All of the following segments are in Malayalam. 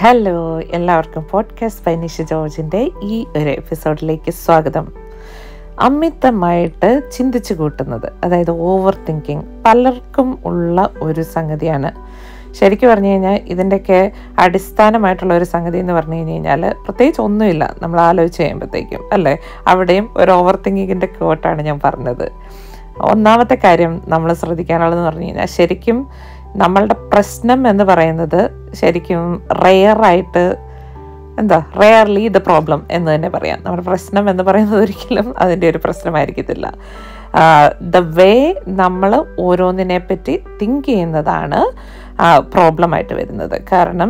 ഹലോ എല്ലാവർക്കും പോഡ്കാസ്റ്റ് ബൈ നിഷ ജോർജിൻ്റെ ഈ ഒരു എപ്പിസോഡിലേക്ക് സ്വാഗതം അമിതമായിട്ട് ചിന്തിച്ചു കൂട്ടുന്നത് അതായത് ഓവർ തിങ്കിങ് പലർക്കും ഉള്ള ഒരു സംഗതിയാണ് ശരിക്കും പറഞ്ഞു കഴിഞ്ഞാൽ ഇതിൻ്റെയൊക്കെ അടിസ്ഥാനമായിട്ടുള്ള ഒരു സംഗതി എന്ന് പറഞ്ഞു കഴിഞ്ഞ് കഴിഞ്ഞാൽ പ്രത്യേകിച്ച് ഒന്നുമില്ല നമ്മൾ ആലോചിച്ച് കഴിയുമ്പോഴത്തേക്കും അല്ലേ അവിടെയും ഒരു ഓവർ തിങ്കിങ്ങിൻ്റെ കോട്ടാണ് ഞാൻ പറഞ്ഞത് ഒന്നാമത്തെ കാര്യം നമ്മൾ ശ്രദ്ധിക്കാനുള്ളതെന്ന് പറഞ്ഞു കഴിഞ്ഞാൽ ശരിക്കും നമ്മളുടെ പ്രശ്നം എന്ന് പറയുന്നത് ശരിക്കും റെയറായിട്ട് എന്താ റെയർലി ദ പ്രോബ്ലം എന്ന് തന്നെ പറയാം നമ്മുടെ പ്രശ്നം എന്ന് പറയുന്നത് ഒരിക്കലും അതിൻ്റെ ഒരു പ്രശ്നമായിരിക്കത്തില്ല ദ വേ നമ്മൾ ഓരോന്നിനെ പറ്റി തിങ്ക് ചെയ്യുന്നതാണ് പ്രോബ്ലമായിട്ട് വരുന്നത് കാരണം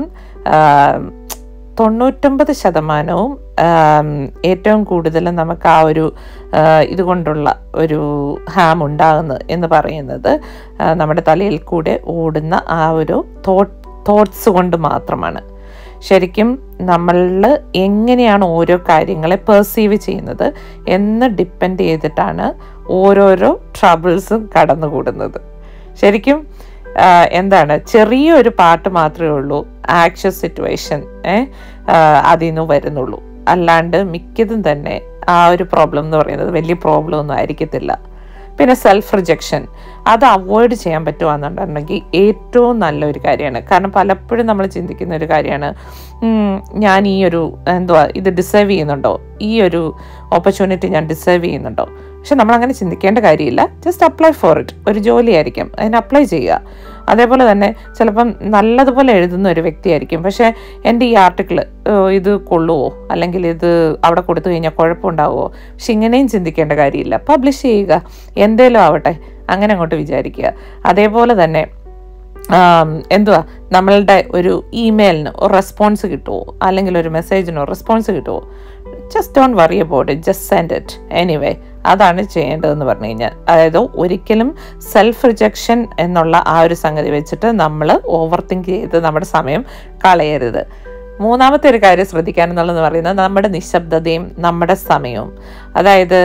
തൊണ്ണൂറ്റൊമ്പത് ശതമാനവും ഏറ്റവും കൂടുതൽ നമുക്ക് ആ ഒരു ഇതുകൊണ്ടുള്ള ഒരു ഹാം ഉണ്ടാകുന്നത് എന്ന് പറയുന്നത് നമ്മുടെ തലയിൽ കൂടെ ഓടുന്ന ആ ഒരു തോട്ട് തോട്ട്സ് കൊണ്ട് മാത്രമാണ് ശരിക്കും നമ്മളിൽ എങ്ങനെയാണ് ഓരോ കാര്യങ്ങളെ പെർസീവ് ചെയ്യുന്നത് എന്ന് ഡിപ്പെൻഡ് ചെയ്തിട്ടാണ് ഓരോരോ ട്രബിൾസും കടന്നുകൂടുന്നത് ശരിക്കും എന്താണ് ചെറിയൊരു പാട്ട് മാത്രമേ ഉള്ളൂ ആക്ഷൻ സിറ്റുവേഷൻ അതിൽ നിന്ന് വരുന്നുള്ളൂ അല്ലാണ്ട് മിക്കതും തന്നെ ആ ഒരു പ്രോബ്ലം എന്ന് പറയുന്നത് വലിയ പ്രോബ്ലം ഒന്നും ആയിരിക്കത്തില്ല പിന്നെ സെൽഫ് റിജക്ഷൻ അത് അവോയ്ഡ് ചെയ്യാൻ പറ്റുകയെന്നുണ്ടെങ്കിൽ ഏറ്റവും നല്ലൊരു കാര്യമാണ് കാരണം പലപ്പോഴും നമ്മൾ ചിന്തിക്കുന്ന ഒരു കാര്യമാണ് ഞാൻ ഈ ഒരു എന്തുവാ ഇത് ഡിസേർവ് ചെയ്യുന്നുണ്ടോ ഈ ഒരു ഓപ്പർച്യൂണിറ്റി ഞാൻ ഡിസേർവ് ചെയ്യുന്നുണ്ടോ പക്ഷെ നമ്മൾ അങ്ങനെ ചിന്തിക്കേണ്ട കാര്യമില്ല ജസ്റ്റ് അപ്ലൈ ഫോർ ഇറ്റ് ഒരു ജോലിയായിരിക്കും അതിന് അപ്ലൈ ചെയ്യുക അതേപോലെ തന്നെ ചിലപ്പം നല്ലതുപോലെ എഴുതുന്ന ഒരു വ്യക്തിയായിരിക്കും പക്ഷേ എൻ്റെ ഈ ആർട്ടിക്കിൾ ഇത് കൊള്ളുവോ അല്ലെങ്കിൽ ഇത് അവിടെ കൊടുത്തു കഴിഞ്ഞാൽ കുഴപ്പമുണ്ടാവുമോ പക്ഷെ ഇങ്ങനെയും ചിന്തിക്കേണ്ട കാര്യമില്ല പബ്ലിഷ് ചെയ്യുക എന്തേലും ആവട്ടെ അങ്ങനെ അങ്ങോട്ട് വിചാരിക്കുക അതേപോലെ തന്നെ എന്തുവാ നമ്മളുടെ ഒരു ഇമെയിലിന് ഒരു റെസ്പോൺസ് കിട്ടുമോ അല്ലെങ്കിൽ ഒരു മെസ്സേജിനോ റെസ്പോൺസ് കിട്ടുമോ just don't worry about it just send it anyway അതാണ് ചെയ്യേണ്ടതെന്ന് പറഞ്ഞു കഴിഞ്ഞാൽ അതായത് ഒരിക്കലും സെൽഫ് റിജക്ഷൻ എന്നുള്ള ആ ഒരു സംഗതി വെച്ചിട്ട് നമ്മൾ ഓവർ തിങ്ക് ചെയ്ത് നമ്മുടെ സമയം കളയരുത് മൂന്നാമത്തെ ഒരു കാര്യം ശ്രദ്ധിക്കാനെന്നുള്ളത് പറയുന്നത് നമ്മുടെ നിശബ്ദതയും നമ്മുടെ സമയവും അതായത്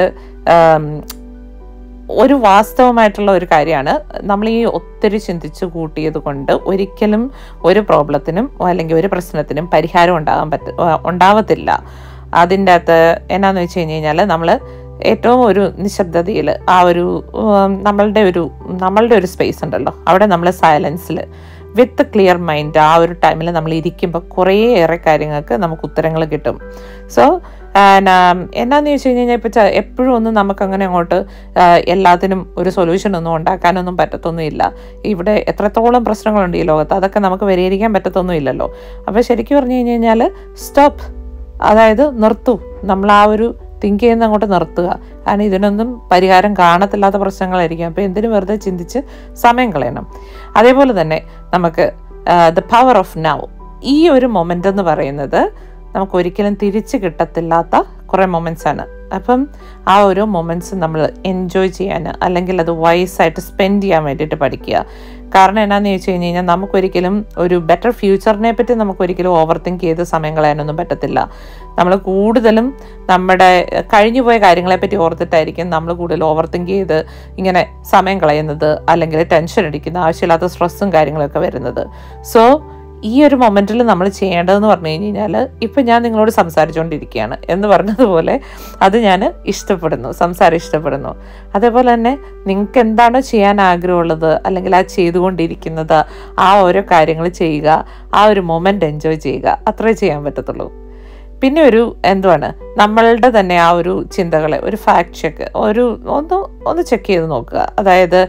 ഒരു വാസ്തവമായിട്ടുള്ള ഒരു കാര്യമാണ് നമ്മൾ ഈ ഒത്തിരി ചിന്തിച്ച് കൂട്ടിയത് കൊണ്ട് ഒരിക്കലും ഒരു പ്രോബ്ലത്തിനും അല്ലെങ്കിൽ ഒരു പ്രശ്നത്തിനും പരിഹാരം ഉണ്ടാകാൻ പറ്റ ഉണ്ടാവത്തില്ല അതിൻ്റെ അകത്ത് എന്നാന്ന് വെച്ച് കഴിഞ്ഞ് കഴിഞ്ഞാൽ നമ്മൾ ഏറ്റവും ഒരു നിശബ്ദതയിൽ ആ ഒരു നമ്മളുടെ ഒരു നമ്മളുടെ ഒരു സ്പേസ് ഉണ്ടല്ലോ അവിടെ നമ്മൾ സൈലൻസിൽ വിത്ത് ക്ലിയർ മൈൻഡ് ആ ഒരു ടൈമിൽ നമ്മൾ ഇരിക്കുമ്പോൾ കുറേയേറെ കാര്യങ്ങൾക്ക് നമുക്ക് ഉത്തരങ്ങൾ കിട്ടും സോ എന്നാന്ന് ചോദിച്ചു കഴിഞ്ഞാൽ ഇപ്പോൾ എപ്പോഴും ഒന്നും നമുക്ക് അങ്ങനെ അങ്ങോട്ട് എല്ലാത്തിനും ഒരു സൊല്യൂഷൻ ഒന്നും ഉണ്ടാക്കാനൊന്നും പറ്റത്തൊന്നുമില്ല ഇവിടെ എത്രത്തോളം പ്രശ്നങ്ങളുണ്ട് ഈ ലോകത്ത് അതൊക്കെ നമുക്ക് പരിഹരിക്കാൻ പറ്റത്തൊന്നും ഇല്ലല്ലോ അപ്പോൾ ശരിക്കും പറഞ്ഞു കഴിഞ്ഞ് കഴിഞ്ഞാൽ സ്റ്റോപ്പ് അതായത് നിർത്തൂ നമ്മൾ ആ ഒരു തിങ്ക് ചെയ്യുന്ന അങ്ങോട്ട് നിർത്തുക കാരണം ഇതിനൊന്നും പരിഹാരം കാണത്തില്ലാത്ത പ്രശ്നങ്ങളായിരിക്കും അപ്പോൾ എന്തിനു വെറുതെ ചിന്തിച്ച് സമയം കളയണം അതേപോലെ തന്നെ നമുക്ക് ദ പവർ ഓഫ് നൗ ഈ ഒരു മൊമെൻ്റ് എന്ന് പറയുന്നത് നമുക്ക് ഒരിക്കലും തിരിച്ച് കിട്ടത്തില്ലാത്ത കുറേ മൊമെൻറ്റ്സ് ആണ് അപ്പം ആ ഓരോ മൊമെൻറ്റ്സ് നമ്മൾ എൻജോയ് ചെയ്യാൻ അല്ലെങ്കിൽ അത് വൈസായിട്ട് സ്പെൻഡ് ചെയ്യാൻ വേണ്ടിയിട്ട് പഠിക്കുക കാരണം എന്നാന്ന് ചോദിച്ചു കഴിഞ്ഞ് കഴിഞ്ഞാൽ നമുക്കൊരിക്കലും ഒരു ബെറ്റർ ഫ്യൂച്ചറിനെ പറ്റി നമുക്കൊരിക്കലും ഓവർ തിങ്ക് ചെയ്ത് സമയം കളയാനൊന്നും പറ്റത്തില്ല നമ്മൾ കൂടുതലും നമ്മുടെ കഴിഞ്ഞു പോയ കാര്യങ്ങളെപ്പറ്റി ഓർത്തിട്ടായിരിക്കും നമ്മൾ കൂടുതൽ ഓവർ തിങ്ക് ചെയ്ത് ഇങ്ങനെ സമയം കളയുന്നത് അല്ലെങ്കിൽ ടെൻഷൻ അടിക്കുന്ന ആവശ്യമില്ലാത്ത സ്ട്രെസ്സും കാര്യങ്ങളൊക്കെ വരുന്നത് സോ ഈ ഒരു മൊമെൻറ്റിൽ നമ്മൾ ചെയ്യേണ്ടതെന്ന് പറഞ്ഞു കഴിഞ്ഞ് കഴിഞ്ഞാൽ ഇപ്പം ഞാൻ നിങ്ങളോട് സംസാരിച്ചുകൊണ്ടിരിക്കുകയാണ് എന്ന് പറഞ്ഞതുപോലെ അത് ഞാൻ ഇഷ്ടപ്പെടുന്നു സംസാരം ഇഷ്ടപ്പെടുന്നു അതേപോലെ തന്നെ നിങ്ങൾക്ക് എന്താണോ ചെയ്യാൻ ആഗ്രഹമുള്ളത് അല്ലെങ്കിൽ ആ ചെയ്തുകൊണ്ടിരിക്കുന്നത് ആ ഓരോ കാര്യങ്ങൾ ചെയ്യുക ആ ഒരു മൊമെൻ്റ് എൻജോയ് ചെയ്യുക അത്രേ ചെയ്യാൻ പറ്റത്തുള്ളൂ പിന്നെ ഒരു എന്തുവാണ് നമ്മളുടെ തന്നെ ആ ഒരു ചിന്തകളെ ഒരു ഫാക്ട് ചെക്ക് ഒരു ഒന്ന് ഒന്ന് ചെക്ക് ചെയ്ത് നോക്കുക അതായത്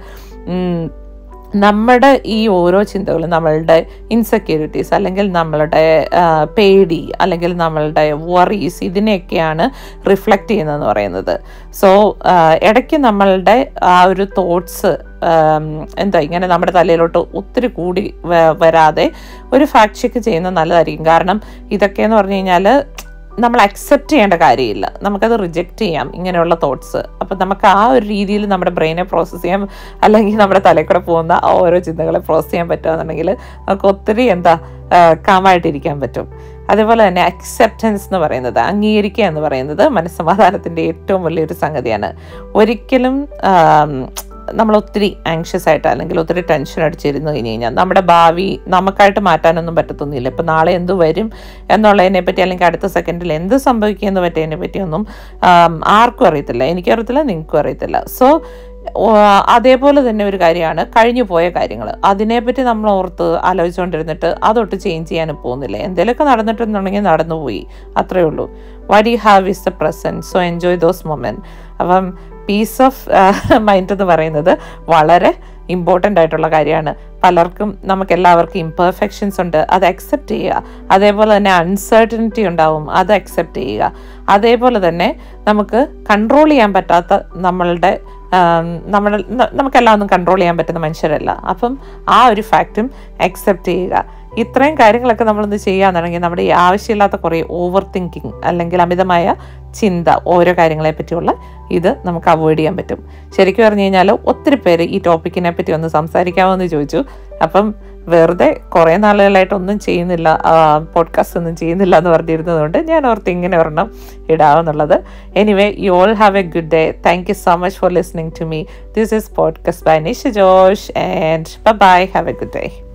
നമ്മുടെ ഈ ഓരോ ചിന്തകളും നമ്മളുടെ ഇൻസെക്യൂരിറ്റീസ് അല്ലെങ്കിൽ നമ്മളുടെ പേടി അല്ലെങ്കിൽ നമ്മളുടെ വറീസ് ഇതിനെയൊക്കെയാണ് റിഫ്ലക്റ്റ് ചെയ്യുന്നതെന്ന് പറയുന്നത് സോ ഇടയ്ക്ക് നമ്മളുടെ ആ ഒരു തോട്ട്സ് എന്താ ഇങ്ങനെ നമ്മുടെ തലയിലോട്ട് ഒത്തിരി കൂടി വരാതെ ഒരു ഫാക്ട് ചെക്ക് ചെയ്യുന്നത് നല്ലതായിരിക്കും കാരണം ഇതൊക്കെ എന്ന് പറഞ്ഞു കഴിഞ്ഞാൽ നമ്മൾ അക്സെപ്റ്റ് ചെയ്യേണ്ട കാര്യമില്ല നമുക്കത് റിജക്റ്റ് ചെയ്യാം ഇങ്ങനെയുള്ള തോട്ട്സ് അപ്പം നമുക്ക് ആ ഒരു രീതിയിൽ നമ്മുടെ ബ്രെയിനെ പ്രോസസ്സ് ചെയ്യാൻ അല്ലെങ്കിൽ നമ്മുടെ തലയിൽ കൂടെ പോകുന്ന ആ ഓരോ ചിന്തകളെ പ്രോസസ്സ് ചെയ്യാൻ പറ്റുകയെന്നുണ്ടെങ്കിൽ നമുക്ക് ഒത്തിരി എന്താ കാമായിട്ടിരിക്കാൻ പറ്റും അതേപോലെ തന്നെ അക്സെപ്റ്റൻസ് എന്ന് പറയുന്നത് അംഗീകരിക്കുക എന്ന് പറയുന്നത് മനസ്സമാധാനത്തിൻ്റെ ഏറ്റവും വലിയൊരു സംഗതിയാണ് ഒരിക്കലും നമ്മൾ ഒത്തിരി ആങ്ഷ്യസ് ആയിട്ട് അല്ലെങ്കിൽ ഒത്തിരി ടെൻഷൻ അടിച്ചിരുന്നു കഴിഞ്ഞ് കഴിഞ്ഞാൽ നമ്മുടെ ഭാവി നമുക്കായിട്ട് മാറ്റാനൊന്നും പറ്റത്തൊന്നുമില്ല ഇപ്പം നാളെ എന്ത് വരും എന്നുള്ളതിനെ പറ്റി അല്ലെങ്കിൽ അടുത്ത സെക്കൻഡിൽ എന്ത് സംഭവിക്കുമെന്ന് പറ്റിയതിനെ പറ്റിയൊന്നും ആം, ആർക്കും അറിയത്തില്ല എനിക്കും അറിയത്തില്ല നിങ്ങൾക്കും അറിയത്തില്ല സോ അതേപോലെ തന്നെ ഒരു കാര്യമാണ് കഴിഞ്ഞു പോയ കാര്യങ്ങൾ അതിനെപ്പറ്റി നമ്മൾ ഓർത്ത് ആലോചിച്ചുകൊണ്ടിരുന്നിട്ട് അതൊട്ട് ചേഞ്ച് ചെയ്യാൻ പോകുന്നില്ല എന്തെങ്കിലുമൊക്കെ നടന്നിട്ടുണ്ടെങ്കിൽ നടന്നുപോയി അത്രേ ഉള്ളൂ what you have is the present so enjoy those moment അപ്പം പീസ് ഓഫ് മൈൻഡ് എന്ന് പറയുന്നത് വളരെ ഇമ്പോർട്ടൻ്റ് ആയിട്ടുള്ള കാര്യമാണ് പലർക്കും നമുക്ക് എല്ലാവർക്കും ഇംപെർഫെക്ഷൻസ് ഉണ്ട് അത് അക്സെപ്റ്റ് ചെയ്യുക അതേപോലെ തന്നെ അൺസർട്ടനിറ്റി ഉണ്ടാവും അത് അക്സെപ്റ്റ് ചെയ്യുക അതേപോലെ തന്നെ നമുക്ക് കൺട്രോൾ ചെയ്യാൻ പറ്റാത്ത നമ്മളുടെ ആം, നമ്മൾ ന- നമുക്കെല്ലാം ഒന്നും കൺട്രോൾ ചെയ്യാൻ പറ്റുന്ന മനുഷ്യരല്ല അപ്പം ആ ഒരു ഫാക്റ്റും അക്സെപ്റ്റ് ചെയ്യുക ഇത്രയും കാര്യങ്ങളൊക്കെ നമ്മളൊന്ന് ചെയ്യാന്നുണ്ടെങ്കിൽ നമ്മുടെ ഈ ആവശ്യമില്ലാത്ത കുറേ ഓവർ തിങ്കിങ് അല്ലെങ്കിൽ അമിതമായ ചിന്ത ഓരോ കാര്യങ്ങളെ പറ്റിയുള്ള ഇത് നമുക്ക് അവോയ്ഡ് ചെയ്യാൻ പറ്റും ശരിക്കും പറഞ്ഞു കഴിഞ്ഞാൽ ഒത്തിരി പേര് ഈ ടോപ്പിക്കിനെ പറ്റി ഒന്ന് സംസാരിക്കാമോ എന്ന് ചോദിച്ചു അപ്പം വെറുതെ കുറേ നാളുകളായിട്ട് ഒന്നും ചെയ്യുന്നില്ല പോഡ്കാസ്റ്റ് ഒന്നും ചെയ്യുന്നില്ല എന്ന് പറഞ്ഞിരുന്നതുകൊണ്ട് ഞാൻ ഓർത്ത് ഇങ്ങനെ ഒരെണ്ണം ഇടാമെന്നുള്ളത് anyway you all have a good day thank you so much for listening to me this is podcast by Nisha Josh and bye have a good day